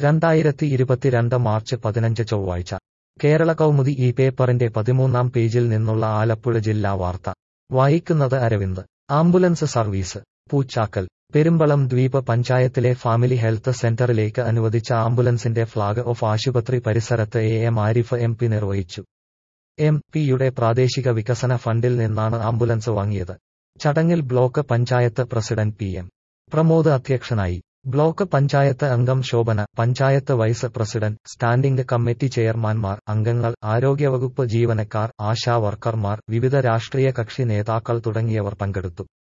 രണ്ടായിരത്തി ഇരുപത്തിരണ്ട് മാർച്ച് പതിനഞ്ച് ചൊവ്വാഴ്ച കേരള കൗമുദി ഈ പേപ്പറിന്റെ പതിമൂന്നാം പേജിൽ നിന്നുള്ള ആലപ്പുഴ ജില്ലാ വാർത്ത വായിക്കുന്നത് അരവിന്ദ് ആംബുലൻസ് സർവീസ് പൂച്ചാക്കൽ പെരുമ്പളം ദ്വീപ് പഞ്ചായത്തിലെ ഫാമിലി ഹെൽത്ത് സെന്ററിലേക്ക് അനുവദിച്ച ആംബുലൻസിന്റെ ഫ്ളാഗ് ഓഫ് ആശുപത്രി പരിസരത്ത് A M Arif M P നിർവഹിച്ചു എം പിയുടെ പ്രാദേശിക വികസന ഫണ്ടിൽ നിന്നാണ് ആംബുലൻസ് വാങ്ങിയത് ചടങ്ങിൽ block panchayat president P M Pramod അധ്യക്ഷനായി ബ്ലോക്ക് പഞ്ചായത്ത് അംഗം Shobhana panchayat vice president standing committee ചെയർമാൻമാർ അംഗങ്ങൾ ആരോഗ്യവകുപ്പ് ജീവനക്കാർ ആശാ വർക്കർമാർ വിവിധ രാഷ്ട്രീയ കക്ഷി നേതാക്കൾ തുടങ്ങിയവർ പങ്കെടുത്തു